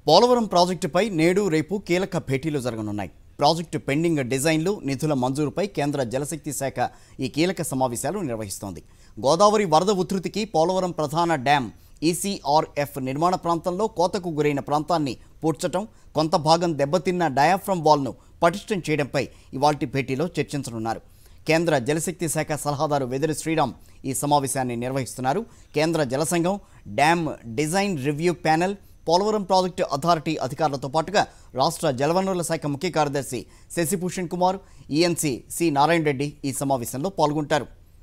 పోలవరం ప్రాజెక్టుపై నేడు రేపు కీలక భేటీలు జరగనున్నాయి ప్రాజెక్టు పెండింగ్ డిజైన్లు నిధుల మంజూరుపై కేంద్ర జలశక్తి శాఖ ఈ కీలక సమావేశాలు నిర్వహిస్తోంది గోదావరి వరద ఉధృతికి పోలవరం ప్రధాన డ్యాం ఈసీఆర్ఎఫ్ నిర్మాణ ప్రాంతంలో కోతకు గురైన ప్రాంతాన్ని పూడ్చటం కొంత భాగం దెబ్బతిన్న డయాఫ్రమ్ వాల్ను పటిష్టం చేయడంపై ఇవాల్టి భేటీలో చర్చించనున్నారు కేంద్ర జలశక్తి శాఖ సలహాదారు వెదిరి శ్రీరామ్ ఈ సమావేశాన్ని నిర్వహిస్తున్నారు కేంద్ర జలసంఘం dam design review panel Polavaram project authority అధికారులతో పాటుగా రాష్ట్ర జలవనరుల శాఖ ముఖ్య కార్యదర్శి శశిభూషణ్ కుమార్ ఈఎన్సీ సి నారాయణ రెడ్డి ఈ సమావేశంలో పాల్గొంటారు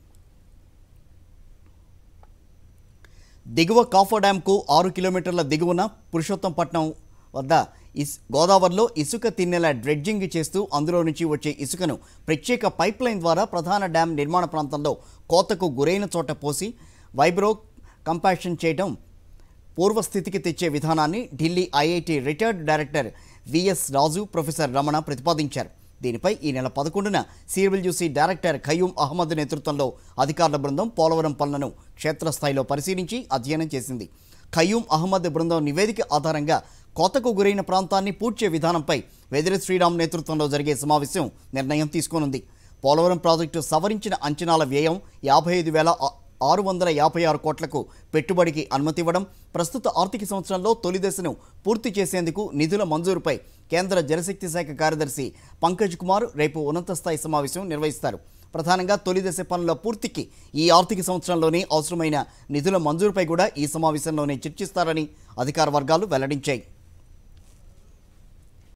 దిగువ కాఫో డ్యాంకు ఆరు కిలోమీటర్ల దిగువన పురుషోత్తంపట్నం వద్ద ఇస్ గోదావరిలో ఇసుక తిన్నెల డ్రెడ్జింగ్ చేస్తూ అందులో నుంచి వచ్చే ఇసుకను ప్రత్యేక పైప్ లైన్ ద్వారా ప్రధాన డ్యాం నిర్మాణ ప్రాంతంలో కోతకు గురైన చోట పోసి వైబ్రో కంపాషన్ చేయడం పూర్వస్థితికి తెచ్చే విధానాన్ని Delhi IIT retired director VS Raju professor Ramana ప్రతిపాదించారు దీనిపై ఈ నెల పదకొండున సివిల్యూసీ డైరెక్టర్ ఖయ్యూం అహ్మద్ నేతృత్వంలో అధికారుల బృందం పోలవరం పనులను క్షేత్రస్థాయిలో పరిశీలించి అధ్యయనం చేసింది ఖయ్యూం అహ్మద్ బృందం నివేదిక ఆధారంగా కోతకు గురైన ప్రాంతాన్ని పూడ్చే విధానంపై వెదిరి శ్రీరామ్ నేతృత్వంలో జరిగే సమావేశం నిర్ణయం తీసుకోనుంది పోలవరం ప్రాజెక్టు సవరించిన అంచనాల వ్యయం యాభై ఐదు వేల ఆరు వందల యాభై ఆరు కోట్లకు పెట్టుబడికి అనుమతి ఇవ్వడం ప్రస్తుత ఆర్థిక సంవత్సరంలో తొలి దశను పూర్తి చేసేందుకు నిధుల మంజూరుపై కేంద్ర జలశక్తి శాఖ కార్యదర్శి పంకజ్ కుమార్ రేపు ఉన్నత స్థాయి సమావేశం నిర్వహిస్తారు ప్రధానంగా తొలి దశ పనుల పూర్తికి ఈ ఆర్థిక సంవత్సరంలోనే అవసరమైన నిధుల మంజూరుపై కూడా ఈ సమావేశంలోనే చర్చిస్తారని అధికార వర్గాలు వెల్లడించాయి